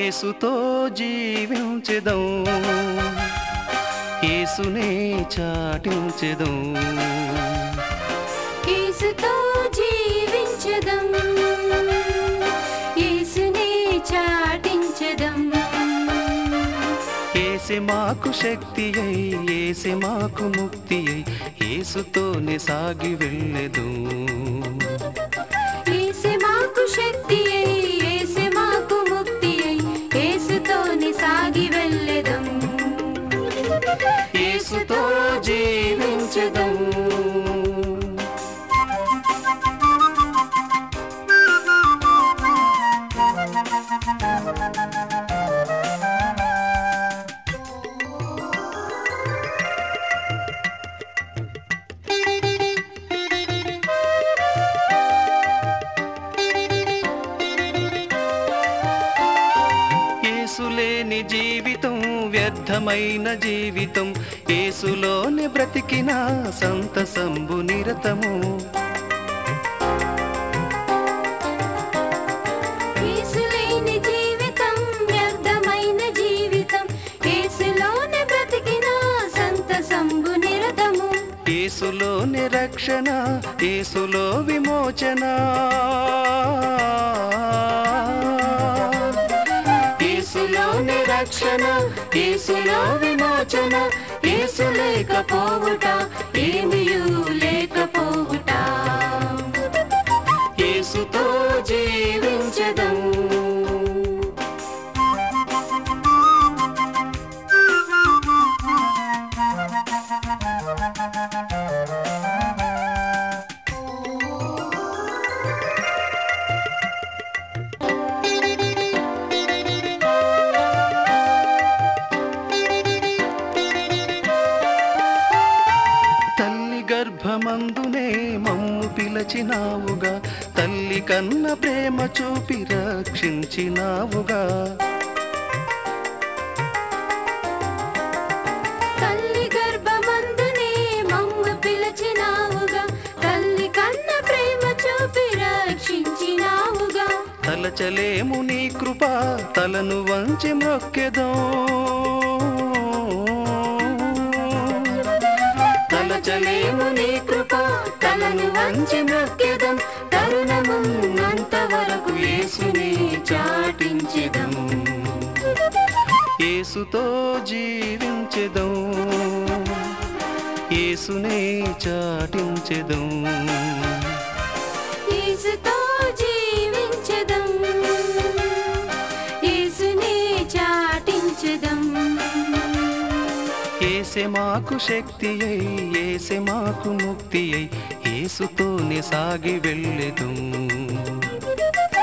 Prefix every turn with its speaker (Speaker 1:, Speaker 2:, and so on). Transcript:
Speaker 1: యేసుతో జీవించెదం యేసునే చాటించెదం
Speaker 2: యేసుతో జీవించదం యేసునే చాటించదం
Speaker 1: ఏసే మాకు శక్తి అయి ఏసే మాకు ముక్తి అయి యేసుతోనే సాగి వెళ్ళెదు
Speaker 2: యేసు మాకు శక్తి అయి యేసు మాకు ముక్తి అయి యేసుతోనే సాగి వెళ్ళెదం
Speaker 1: యేసుతో జీవించెదం యేసులేని జీవితం వ్యర్థమైన జీవితం యేసులోని బ్రతికిన సంతసంబు నిరతము
Speaker 2: యేసు లేని జీవితం వ్యర్థమైన జీవితం యేసులోనే బ్రతికిన సంతసంబు నిరతము
Speaker 1: యేసులోని రక్షణ యేసులో విమోచన యేసులోని రక్షణ యేసులో విమోచన యేసు లేకపోవుట ఏమియూ లేకపోవుట యేసుతో జీవించదం తల్లి గర్భమందునే మమ్ము పిలచినావుగా తల్లి కన్న ప్రేమ చూపి రక్షించినావుగా
Speaker 2: తల్లి గర్భమందునే మమ్మ పిలిచినావుగా తల్లి కన్న ప్రేమ చూపి రక్షించినావుగా
Speaker 1: తలచలేము నీ కృప తలను వంచి మొక్కెదో తలచలేము నీ కృప తలను వంచి మొక్కెదం తరుణమున్నంత వరకు యేసుని చాటించెదం యేసుతో జీవించెదం యేసునే చాటించెదం
Speaker 2: యేసుతో జీవించదం యేసునే చాటించదం
Speaker 1: ఏసే మాకు శక్తి అయి ఏసే మాకు ముక్తి అయి ఏసుతోనే సాగి వెళ్ళెదు